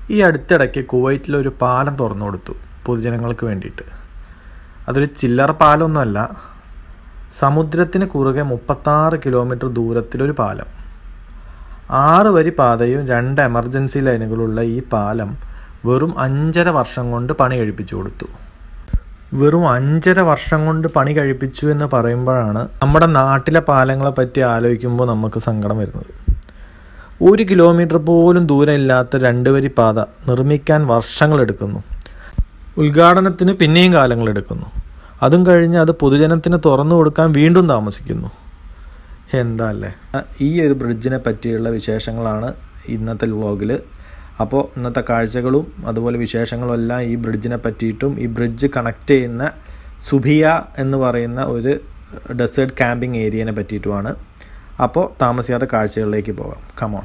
ഈ അടുത്തിടയ്ക്ക് കുവൈറ്റിലൊരു പാലം തുറന്നു കൊടുത്തു പൊതുജനങ്ങൾക്ക് വേണ്ടിയിട്ട് അതൊരു ചില്ലറ പാലമൊന്നുമല്ല സമുദ്രത്തിന് കുറുകെ മുപ്പത്താറ് കിലോമീറ്റർ ദൂരത്തിലൊരു പാലം ആറ് വരി പാതയും രണ്ട് എമർജൻസി ലൈനുകളുള്ള ഈ പാലം വെറും അഞ്ചര വർഷം കൊണ്ട് പണി കഴിപ്പിച്ചു കൊടുത്തു വെറും അഞ്ചര വർഷം കൊണ്ട് പണി കഴിപ്പിച്ചു എന്ന് പറയുമ്പോഴാണ് നമ്മുടെ നാട്ടിലെ പാലങ്ങളെ പറ്റി ആലോചിക്കുമ്പോൾ നമുക്ക് സങ്കടം വരുന്നത് ഒരു കിലോമീറ്റർ പോലും ദൂരമില്ലാത്ത രണ്ട് വരി പാത നിർമ്മിക്കാൻ വർഷങ്ങളെടുക്കുന്നു ഉദ്ഘാടനത്തിന് പിന്നെയും കാലങ്ങളെടുക്കുന്നു അതും കഴിഞ്ഞ് അത് പൊതുജനത്തിന് തുറന്നു കൊടുക്കാൻ വീണ്ടും താമസിക്കുന്നു എന്താ അല്ലേ ഈ ഒരു ബ്രിഡ്ജിനെ പറ്റിയുള്ള വിശേഷങ്ങളാണ് ഇന്നത്തെ വ്ളോഗിൽ അപ്പോൾ ഇന്നത്തെ കാഴ്ചകളും അതുപോലെ വിശേഷങ്ങളും എല്ലാം ഈ ബ്രിഡ്ജിനെ പറ്റിയിട്ടും ഈ ബ്രിഡ്ജ് കണക്ട് ചെയ്യുന്ന സുബിയ എന്ന് പറയുന്ന ഒരു ഡെസേർട്ട് ക്യാമ്പിംഗ് ഏരിയനെ പറ്റിയിട്ടുമാണ് അപ്പോൾ താമസിയാതെ കാഴ്ചകളിലേക്ക് പോകാം കമോൺ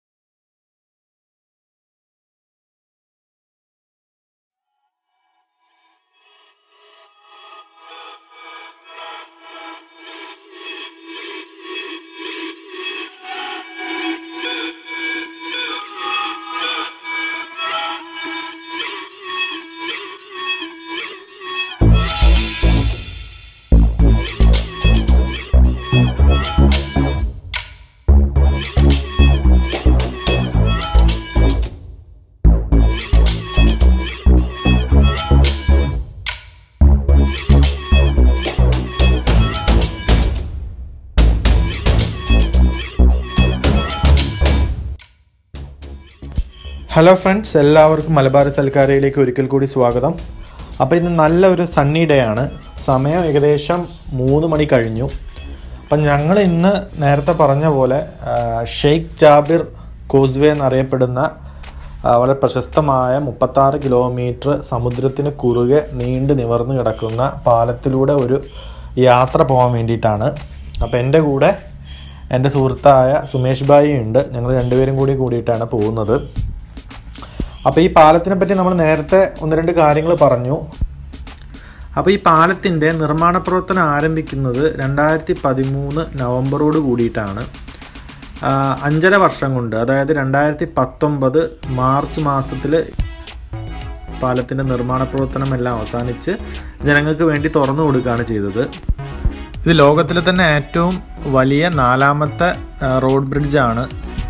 ഹലോ ഫ്രണ്ട്സ് എല്ലാവർക്കും മലബാർ സൽക്കാരയിലേക്ക് ഒരിക്കൽ കൂടി സ്വാഗതം അപ്പോൾ ഇന്ന് നല്ല ഒരു സണ്ണി ഡേ ആണ് സമയം ഏകദേശം മൂന്ന് മണി കഴിഞ്ഞു അപ്പം ഞങ്ങൾ ഇന്ന് നേരത്തെ പറഞ്ഞ പോലെ ആ, ഷെയ്ഖ് ജാബിർ കോസ്വേ എന്നറിയപ്പെടുന്ന ആ, വളരെ പ്രശസ്തമായ മുപ്പത്താറ് കിലോമീറ്റർ സമുദ്രത്തിന് കുറുകെ നീണ്ടു നിവർന്നു കിടക്കുന്ന പാലത്തിലൂടെ ഒരു യാത്ര പോകാൻ വേണ്ടിയിട്ടാണ് അപ്പോൾ എൻ്റെ കൂടെ എൻ്റെ സുഹൃത്തായ സുമേഷ് ഭായി ഉണ്ട് ഞങ്ങൾ രണ്ടുപേരും കൂടി കൂടിയിട്ടാണ് പോകുന്നത് അപ്പോൾ ഈ പാലത്തിനെ പറ്റി നമ്മൾ നേരത്തെ ഒന്ന് രണ്ട് കാര്യങ്ങൾ പറഞ്ഞു അപ്പോൾ ഈ പാലത്തിൻ്റെ നിർമ്മാണ പ്രവർത്തനം ആരംഭിക്കുന്നത് രണ്ടായിരത്തി പതിമൂന്ന് നവംബറോട് കൂടിയിട്ടാണ് ആ, അഞ്ചര വർഷം കൊണ്ട് അതായത് രണ്ടായിരത്തി പത്തൊമ്പത് മാർച്ച് മാസത്തിൽ പാലത്തിൻ്റെ നിർമ്മാണ പ്രവർത്തനം എല്ലാം അവസാനിച്ച് ജനങ്ങൾക്ക് വേണ്ടി തുറന്നു കൊടുക്കുകയാണ് ചെയ്തത് ഇത് ലോകത്തിലെ തന്നെ ഏറ്റവും വലിയ നാലാമത്തെ ആ, റോഡ് ബ്രിഡ്ജാണ്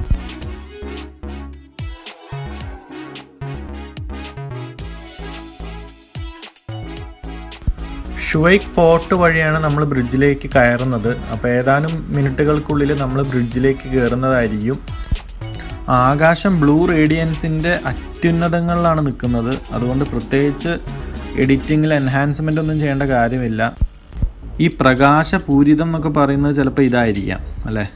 ഷുവൈക്ക് പോർട്ട് വഴിയാണ് നമ്മൾ ബ്രിഡ്ജിലേക്ക് കയറുന്നത് അപ്പോൾ ഏതാനും മിനിറ്റുകൾക്കുള്ളിൽ നമ്മൾ ബ്രിഡ്ജിലേക്ക് കയറുന്നതായിരിക്കും ആകാശം ബ്ലൂ റേഡിയൻസിൻ്റെ അത്യുന്നതങ്ങളിലാണ് നിൽക്കുന്നത് അതുകൊണ്ട് പ്രത്യേകിച്ച് എഡിറ്റിങ്ങിൽ എൻഹാൻസ്മെൻ്റ് ഒന്നും ചെയ്യേണ്ട കാര്യമില്ല ഈ പ്രകാശപൂരിതം എന്നൊക്കെ പറയുന്നത് ചിലപ്പോൾ ഇതായിരിക്കാം അല്ലേ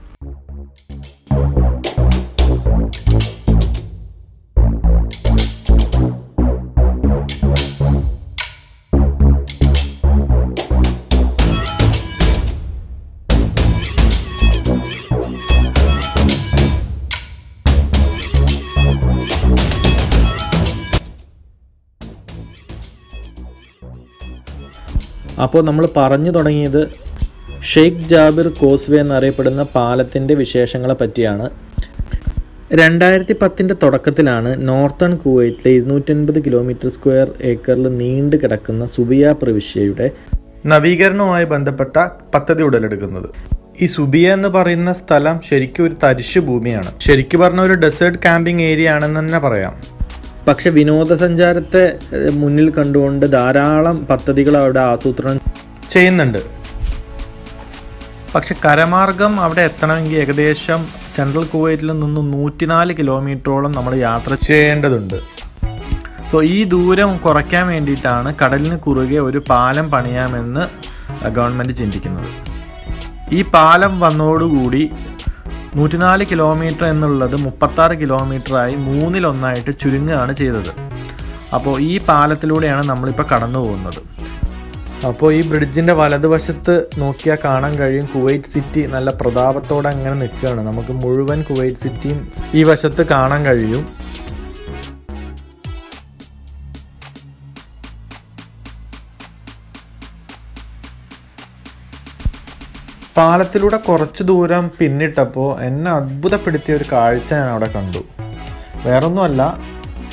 അപ്പോൾ നമ്മൾ പറഞ്ഞു തുടങ്ങിയത് ഷെയ്ഖ് ജാബിർ കോസ്വേ എന്നറിയപ്പെടുന്ന പാലത്തിൻ്റെ വിശേഷങ്ങളെ പറ്റിയാണ് രണ്ടായിരത്തി പത്തിൻ്റെ തുടക്കത്തിലാണ് നോർത്തേൺ കുവൈറ്റിലെ ഇരുന്നൂറ്റൻപത് കിലോമീറ്റർ സ്ക്വയർ ഏക്കറിൽ നീണ്ടു കിടക്കുന്ന സുബിയ പ്രവിശ്യയുടെ നവീകരണവുമായി ബന്ധപ്പെട്ട പദ്ധതി ഉടലെടുക്കുന്നത് ഈ സുബിയ എന്ന് പറയുന്ന സ്ഥലം ശരിക്കും ഒരു തരിശു ഭൂമിയാണ് ശരിക്കും പറഞ്ഞ ഒരു ഡെസേർട്ട് ക്യാമ്പിംഗ് ഏരിയ ആണെന്ന് തന്നെ പറയാം പക്ഷെ വിനോദസഞ്ചാരത്തെ ഏഹ്, മുന്നിൽ കണ്ടുകൊണ്ട് ധാരാളം പദ്ധതികൾ അവിടെ ആസൂത്രണം ചെയ്യുന്നുണ്ട് പക്ഷെ കരമാർഗം അവിടെ എത്തണമെങ്കിൽ ഏകദേശം സെൻട്രൽ കുവൈറ്റിൽ നിന്നും നൂറ്റിനാല് കിലോമീറ്ററോളം നമ്മൾ യാത്ര ചെയ്യേണ്ടതുണ്ട് സോ ഈ ദൂരം കുറയ്ക്കാൻ വേണ്ടിയിട്ടാണ് കടലിന് കുറുകെ ഒരു പാലം പണിയാമെന്ന് ഗവൺമെൻറ് ചിന്തിക്കുന്നത് ഈ പാലം വന്നതോടുകൂടി നൂറ്റിനാല് കിലോമീറ്റർ എന്നുള്ളത് മുപ്പത്താറ് കിലോമീറ്ററായി മൂന്നിലൊന്നായിട്ട് ചുരുങ്ങുകയാണ് ചെയ്തത് അപ്പോൾ ഈ പാലത്തിലൂടെയാണ് നമ്മളിപ്പോൾ കടന്നു പോകുന്നത് അപ്പോൾ ഈ ബ്രിഡ്ജിൻ്റെ വലതുവശത്ത് നോക്കിയാൽ കാണാൻ കഴിയും കുവൈറ്റ് സിറ്റി നല്ല പ്രതാപത്തോടെ അങ്ങനെ നിൽക്കുകയാണ് നമുക്ക് മുഴുവൻ കുവൈറ്റ് സിറ്റിയും ഈ വശത്ത് കാണാൻ കഴിയും പാലത്തിലൂടെ കുറച്ച് ദൂരം പിന്നിട്ടപ്പോൾ എന്നെ അത്ഭുതപ്പെടുത്തിയ ഒരു കാഴ്ച ഞാൻ അവിടെ കണ്ടു വേറൊന്നുമല്ല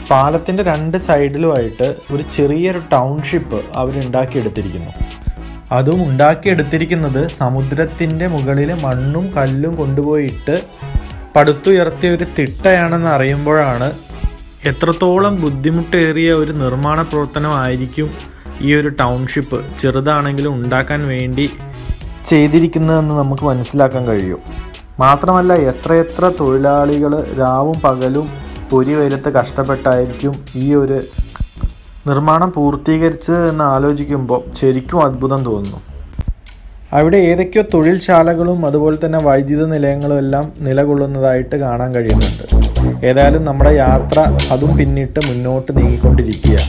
പാലത്തിൻ്റെ രണ്ട് സൈഡിലുമായിട്ട് ഒരു ചെറിയൊരു ടൗൺഷിപ്പ് അവരുണ്ടാക്കിയെടുത്തിരിക്കുന്നു അതും ഉണ്ടാക്കിയെടുത്തിരിക്കുന്നത് സമുദ്രത്തിൻ്റെ മുകളിൽ മണ്ണും കല്ലും കൊണ്ടുപോയിട്ട് പടുത്തുയർത്തിയ ഒരു തിട്ടയാണെന്ന് അറിയുമ്പോഴാണ് എത്രത്തോളം ബുദ്ധിമുട്ടേറിയ ഒരു നിർമ്മാണ പ്രവർത്തനമായിരിക്കും ഈ ഒരു ടൗൺഷിപ്പ് ചെറുതാണെങ്കിലും ഉണ്ടാക്കാൻ വേണ്ടി ചെയ്തിരിക്കുന്നതെന്ന് നമുക്ക് മനസ്സിലാക്കാൻ കഴിയും മാത്രമല്ല എത്രയെത്ര തൊഴിലാളികൾ രാവും പകലും പൊരി വെയിലത്ത് കഷ്ടപ്പെട്ടായിരിക്കും ഈ ഒരു നിർമ്മാണം പൂർത്തീകരിച്ചത് എന്ന് ആലോചിക്കുമ്പോൾ ശരിക്കും അത്ഭുതം തോന്നുന്നു അവിടെ ഏതൊക്കെയോ തൊഴിൽശാലകളും അതുപോലെ തന്നെ വൈദ്യുത നിലയങ്ങളും എല്ലാം നിലകൊള്ളുന്നതായിട്ട് കാണാൻ കഴിയുന്നുണ്ട് ഏതായാലും നമ്മുടെ യാത്ര അതും പിന്നിട്ട് മുന്നോട്ട് നീങ്ങിക്കൊണ്ടിരിക്കുക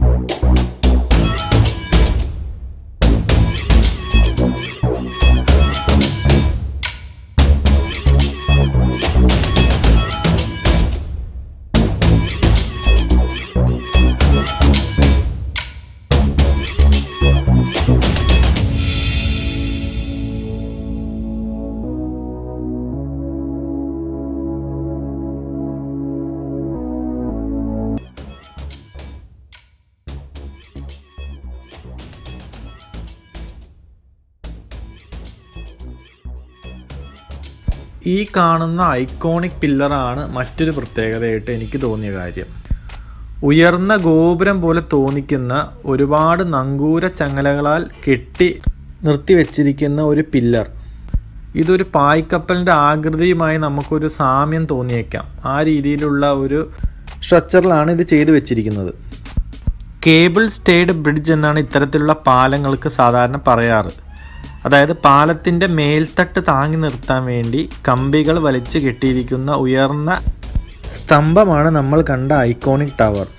ഈ കാണുന്ന ഐക്കോണിക് പില്ലറാണ് മറ്റൊരു പ്രത്യേകതയായിട്ട് എനിക്ക് തോന്നിയ കാര്യം ഉയർന്ന ഗോപുരം പോലെ തോന്നിക്കുന്ന ഒരുപാട് നങ്കൂര ചങ്ങലകളാൽ കെട്ടി നിർത്തിവെച്ചിരിക്കുന്ന ഒരു പില്ലർ ഇതൊരു പായ്ക്കപ്പലിൻ്റെ ആകൃതിയുമായി നമുക്കൊരു സാമ്യം തോന്നിയേക്കാം ആ രീതിയിലുള്ള ഒരു സ്ട്രക്ചറിലാണ് ഇത് ചെയ്തു വെച്ചിരിക്കുന്നത് കേബിൾ സ്റ്റേഡ് ബ്രിഡ്ജ് എന്നാണ് ഇത്തരത്തിലുള്ള പാലങ്ങൾക്ക് സാധാരണ പറയാറ് അതായത് പാലത്തിൻ്റെ മേൽത്തട്ട് താങ്ങി നിർത്താൻ വേണ്ടി കമ്പികൾ വലിച്ചു കെട്ടിയിരിക്കുന്ന ഉയർന്ന സ്തംഭമാണ് നമ്മൾ കണ്ട ഐക്കോണിക് ടവർ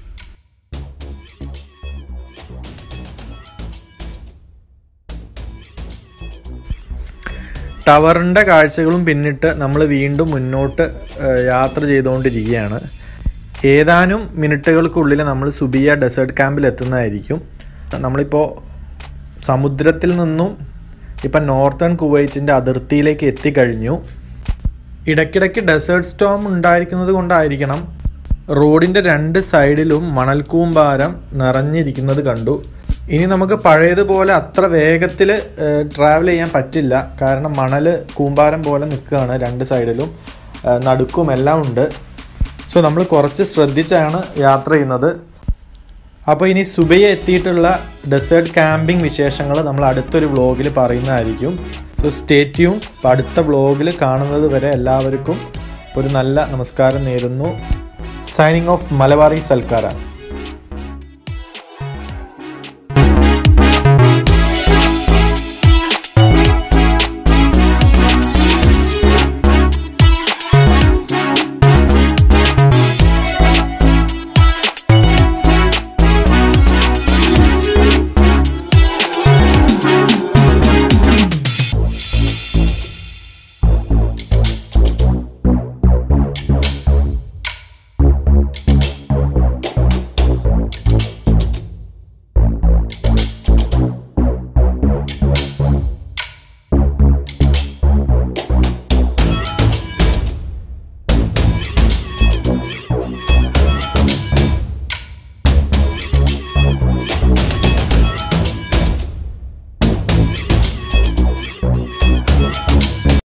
ടവറിൻ്റെ കാഴ്ചകളും പിന്നിട്ട് നമ്മൾ വീണ്ടും മുന്നോട്ട് ഏഹ്, യാത്ര ചെയ്തുകൊണ്ടിരിക്കുകയാണ് ഏതാനും മിനിറ്റുകൾക്കുള്ളിൽ നമ്മൾ സുബിയ ഡെസേർട്ട് ക്യാമ്പിൽ എത്തുന്നതായിരിക്കും നമ്മളിപ്പോൾ സമുദ്രത്തിൽ നിന്നും ഇപ്പം നോർത്തേൺ കുവൈറ്റിൻ്റെ അതിർത്തിയിലേക്ക് എത്തിക്കഴിഞ്ഞു ഇടയ്ക്കിടയ്ക്ക് ഡെസേർട്ട് സ്റ്റോം ഉണ്ടായിരിക്കുന്നത് കൊണ്ടായിരിക്കണം റോഡിൻ്റെ രണ്ട് സൈഡിലും മണൽക്കൂമ്പാരം നിറഞ്ഞിരിക്കുന്നത് കണ്ടു ഇനി നമുക്ക് പഴയതുപോലെ അത്ര വേഗത്തിൽ ട്രാവൽ ചെയ്യാൻ പറ്റില്ല കാരണം മണൽ കൂമ്പാരം പോലെ നിൽക്കുകയാണ് രണ്ട് സൈഡിലും ഏഹ്, നടുക്കും എല്ലാം ഉണ്ട് സോ നമ്മൾ കുറച്ച് ശ്രദ്ധിച്ചാണ് യാത്ര ചെയ്യുന്നത് അപ്പോൾ ഇനി സുബൈ എത്തിയിട്ടുള്ള ഡെസേർട്ട് ക്യാമ്പിംഗ് വിശേഷങ്ങൾ നമ്മൾ അടുത്തൊരു വ്ളോഗിൽ പറയുന്നതായിരിക്കും സോ സ്റ്റേറ്റ്യൂൺ അപ്പോൾ അടുത്ത വ്ളോഗിൽ കാണുന്നത് വരെ എല്ലാവർക്കും ഒരു നല്ല നമസ്കാരം നേരുന്നു സൈനിങ് ഓഫ് മലബാറി സൽക്കാര